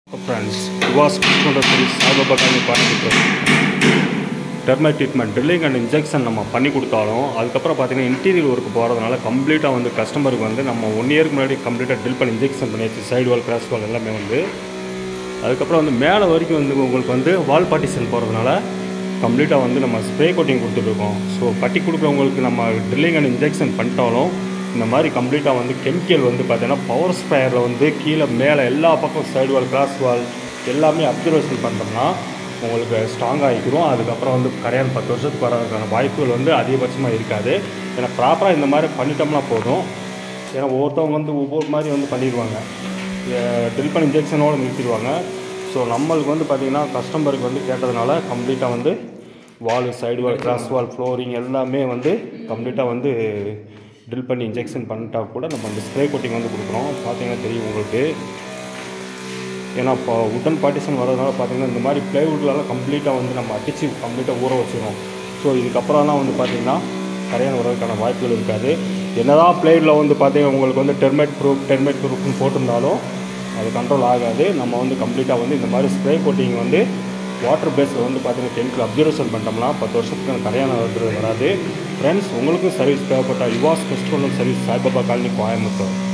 friends யுவாஸ் கிருஷ்ணோட சரி Saibaba colony Coimbatore termite treatment drilling and injection நம்ம பண்ணி கொடுத்தாலும் அதுக்கப்புறம் பார்த்தீங்கன்னா இன்டீரியர் ஒர்க் போகிறதுனால கம்ப்ளீட்டாக வந்து கஸ்டமருக்கு வந்து நம்ம ஒன் இயருக்கு முன்னாடி கம்ப்ளீட்டாக ட்ரில் பண்ணி இன்ஜெக்ஷன் பண்ணியாச்சு சைடு வால் கிராஸ் வால் எல்லாமே வந்து அதுக்கப்புறம் வந்து மேலே வரைக்கும் வந்து உங்களுக்கு வந்து வால் பார்ட்டிஷன் போகிறதுனால கம்ப்ளீட்டாக வந்து நம்ம ஸ்ப்ரே கோட்டிங் கொடுத்துட்ருக்கோம் ஸோ பட்டி கொடுக்குறவங்களுக்கு நம்ம ட்ரில்லிங் அண்ட் இன்ஜெக்ஷன் பண்ணிட்டாலும் இந்த மாதிரி கம்ப்ளீட்டாக வந்து கெமிக்கல் வந்து பார்த்தீங்கன்னா பவர் ஸ்ப்ரேயரில் வந்து கீழே மேலே எல்லா பக்கம் சைடு வால் கிராஸ் வால் எல்லாமே அப்சர்வேஷன் பண்ணுறோம்னா உங்களுக்கு ஸ்ட்ராங் ஆகிக்கிறோம் அதுக்கப்புறம் வந்து கரையான் பத்து வருஷத்துக்கு வரதுக்கான வாய்ப்புகள் வந்து அதிகபட்சமாக இருக்காது ஏன்னா ப்ராப்பராக இந்த மாதிரி பண்ணிட்டோம்னா போதும் ஏன்னா ஒவ்வொருத்தவங்க வந்து ஒவ்வொரு மாதிரி வந்து பண்ணிடுவாங்க ட்ரில் பண்ணி இன்ஜெக்ஷனோடு நிறுத்திடுவாங்க ஸோ நம்மளுக்கு வந்து பார்த்திங்கன்னா கஸ்டமருக்கு வந்து கேட்டதுனால கம்ப்ளீட்டாக வந்து wall side wall cross wall flooring எல்லாமே வந்து கம்ப்ளீட்டாக வந்து ட்ரில் பண்ணி இன்ஜெக்ஷன் பண்ணிட்டா கூட நம்ம அந்த ஸ்ப்ரே கோட்டிங் வந்து கொடுக்குறோம் பார்த்தீங்கன்னா தெரியும் உங்களுக்கு ஏன்னா இப்போ உட்டன் பார்ட்டிஷன் வரதுனால பார்த்தீங்கன்னா இந்த மாதிரி ப்ளைவுட்லலாம் கம்ப்ளீட்டாக வந்து நம்ம அடித்து கம்ப்ளீட்டாக ஊற வச்சிடும் ஸோ இதுக்கப்புறம்லாம் வந்து பார்த்திங்கன்னா கரையான் வரதுக்கான வாய்ப்புகள் இருக்காது என்னதான் பிளேடில் வந்து பார்த்தீங்கன்னா உங்களுக்கு வந்து டெர்மைட் ப்ரூஃப் டெர்மைட் ப்ரூஃப்னு போட்டிருந்தாலும் அது கண்ட்ரோல் ஆகாது நம்ம வந்து கம்ப்ளீட்டாக வந்து இந்த மாதிரி ஸ்ப்ரே கோட்டிங் வந்து வாட்டர் பேஸில் வந்து பார்த்தீங்கன்னா கெமிக்கல் அப்சர்வேஷன் பண்ணிட்டோம்னா பத்து வருஷத்துக்கு கரையான வருது வராது ஃப்ரெண்ட்ஸ் உங்களுக்கும் சர்வீஸ் தேவைப்பட்ட யுவாஸ் festival service Saibaba colony Coimbatore